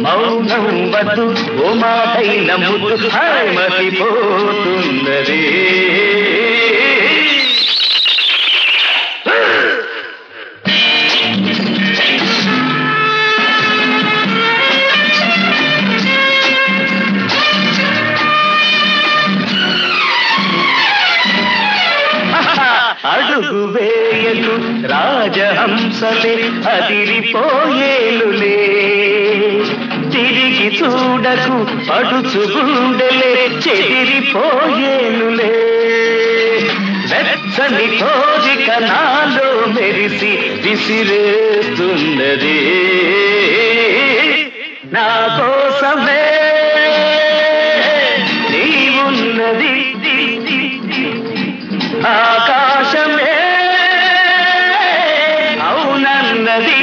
మౌనం వద్దు ఓ మాటైన ముద్దు హాయ్ మతిపోతున్నది అడుగు వేయకు రాజహంసలే అదిరిపోయేలులే తిరిగి చూడకు పడుచు గుండెలే చెదిరిపోయేలులే వెచ్చని కోరిక నాలో మెరిసి విసిరేస్తున్నది నా కోసమే నీవున్నది ఆకాశమే అవునన్నది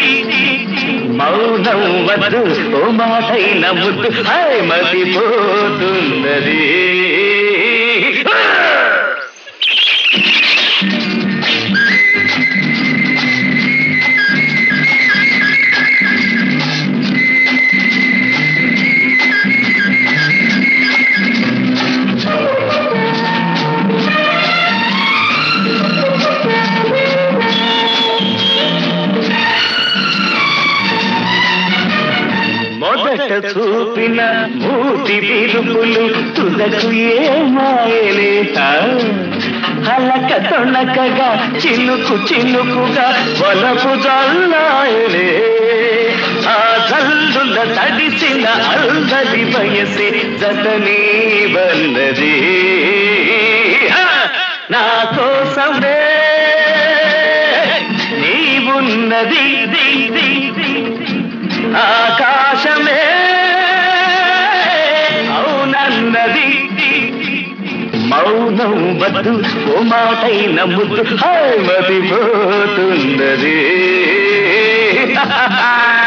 మౌనం వద్దు ఓ మాటైన ముద్దు హాయ్ మతిపోతున్నది మొదట చూపిన మూతి విరుపులు తుదకు ఏమాయలే హలక తొణకగా చినుకు చినుకుగా వలపు జల్లాయలే ఆ జల్లుల తడిసిన అల్దది వయసే జతనీ వన్నది ఆ, నా కోసమే నీవున్నది ది, ది, ది, ఆకాశమే అవునన్నది మౌనం వద్దు ఓ మాటైన ముద్దు హాయ్ మతిపోతున్నది